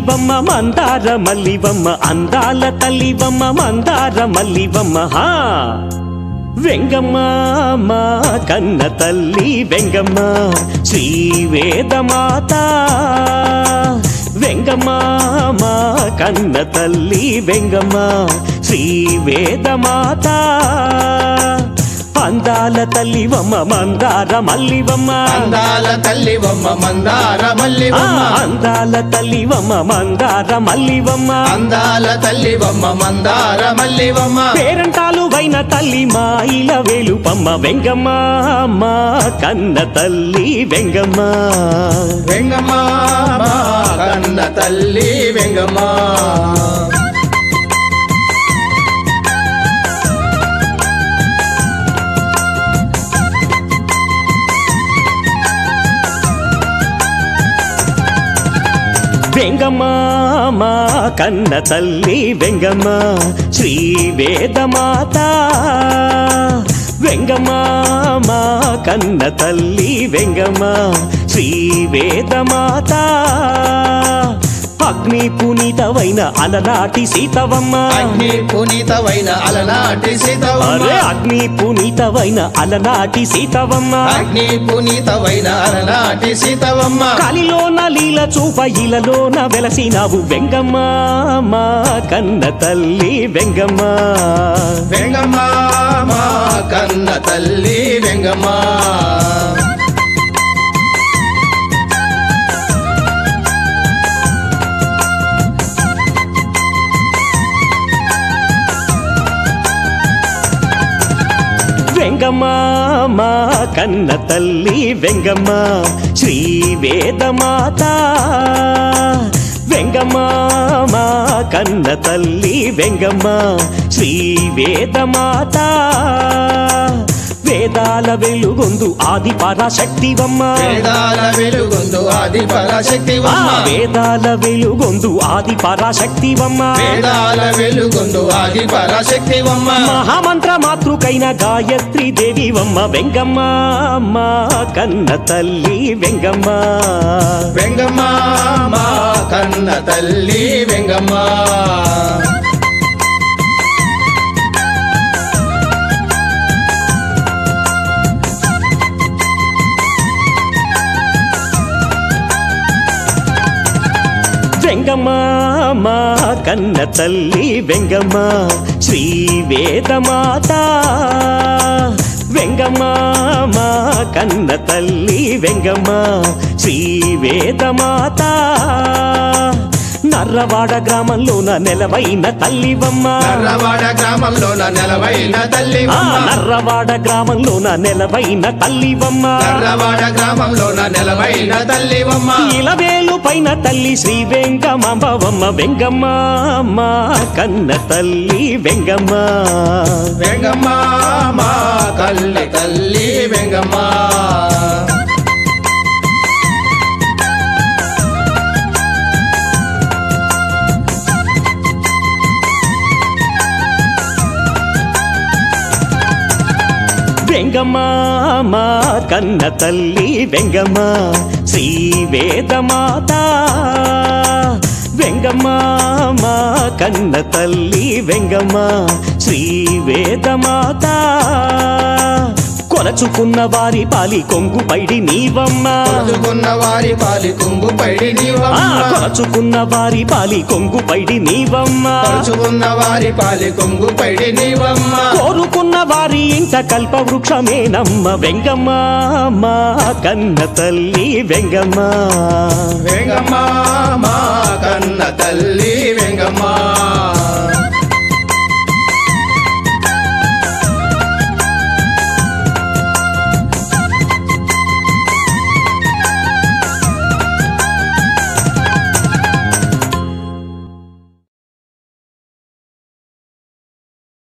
మల్లివమ్మ మందార మల్లివమ్మ అందాల తల్లివమ్మ మందార మల్లివమ్మ హా వెంగమ్మ మా కన్న తల్లి వెంగమ్మ శ్రీ వేదమాత వెంగమ్మ మా కన్న తల్లి వెంగమ్మ శ్రీ వేదమాత అందాల తల్లివమ్మ మందార మల్లివమ్మ అందాల తల్లి బొమ్మ మందార మల్లి ఆ, బొమ్మ అందాల తల్లివమ్మ మందార మల్లివమ్మ అందాల తల్లి బొమ్మ మందార మల్లి బొమ్మ పేరంటాలు వైన తల్లి మా ఇల వేలుపమ్మ వెంగమ్మ మా కన్న తల్లి వెంగమ్మ వెంగమ్మ మా కన్న తల్లి వెంగమ్మ వెంగమ్మ మా కన్న తల్లి వెంగమ్మ శ్రీ వేదమాత వెంగమ్మ మా కన్న తల్లి వెంగమ్మ శ్రీ వేదమాత అగ్ని పునీతవైన అలనాటి సీతవమ్మ అగ్ని పునీతమైన అలనాటి సీతవమ్మ అరే అగ్ని పునీతవైన అలనాటి సీతవమ్మ అగ్ని పునీతమైన అలనాటి సీతవమ్మ కలిలోన లీల చూప ఇలలోన వెలసినావు వెంగమ్మ మా కన్న తల్లి వెంగమ్మ వెంగమ్మ మా కన్న తల్లి వెంగమ్మ వెంగమ్మ మా కన్న తల్లి వెంగమ్మ శ్రీ వేదమాత వెంగమ్మ మా కన్న తల్లి వెంగమ్మ శ్రీ వేదమాత వేదాల వెలుగొందు ఆది పరాశక్తివమ్మ వేదాల వెలుగొందు ఆది ఆ పరాశక్తివమ్మ వేదాల వెలుగొందు ఆది పరాశక్తివమ్మ వేదాల వెలుగొందు ఆది పరాశక్తివమ్మ మహామంత్ర మాతృకైన గాయత్రి దేవివమ్మ వెంగమ్మ మా కన్న తల్లి వెంగమ్మ వెంగమ్మ మా కన్న తల్లి వెంగమ్మ వెంగమ్మ మా కన్న తల్లి వెంగమ్మ శ్రీ వేదమాత వెంగమ్మ మా కన్న తల్లి వెంగమ్మ శ్రీ వేదమాత నర్రవాడ గ్రామంలోన నెలవైన తల్లివమ్మ నర్రవాడ గ్రామంలోన నెలవైన ఆ తల్లివమ్మ నర్రవాడ గ్రామంలోన నెలవైన తల్లివమ్మ నర్రవాడ గ్రామంలోన నెలవైన తల్లివమ్మ ఇలవేలు పైన తల్లి శ్రీ వెంగమాంబవమ్మ వెంగమ్మ మా కన్న తల్లి వెంగమ్మ వెంగమ్మ మా కల్లి తల్లి వెంగమ్మ వెంగమ్మ మా కన్న తల్లి వెంగమ్మ శ్రీ వేదమాత వెంగమ్మ మా కన్న తల్లి వెంగమ్మ శ్రీ వేదమాత కొలచుకున్న వారి పాలి కొంగు పైడి నీవమ్మ కొలుచుకున్న వారి పాలి కుంగు పైడి ఆ, నీవమ్మ కొలచుకున్న వారి పాలి కొంగు పైడి నీవమ్మ కొలుచుకున్న వారి పాలి కుంగు పైడి నీవమ్మ కోరుకున్న వారి ఇంట కల్ప వృక్షమేనమ్మ వెంగమ్మ మా కన్న తల్లి వెంగమ్మ వెంగమ్మ మా కన్న తల్లి